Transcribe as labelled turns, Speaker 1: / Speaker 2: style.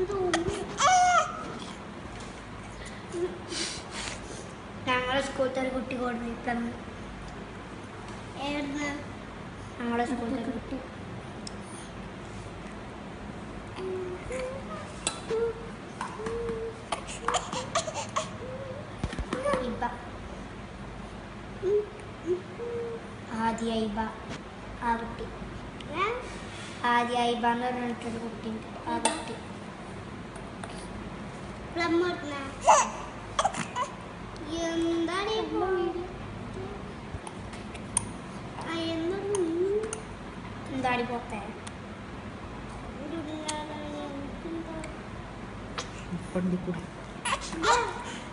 Speaker 1: ഞങ്ങളെ സ്കൂളത്തെ ഒരു കുട്ടി കൊടുത്തിട്ടുണ്ട് ഞങ്ങളെ സ്കൂളത്തെ ഒരു കുട്ടി ഇബ ആദ്യ ഇബ ആ കുട്ടി ആദ്യ ഇബ എന്ന് പറഞ്ഞിട്ടൊരു കുട്ടിയുണ്ട് ആ കുട്ടി എന്താടി പോത്തെ
Speaker 2: പണ്ടിക്കൂടി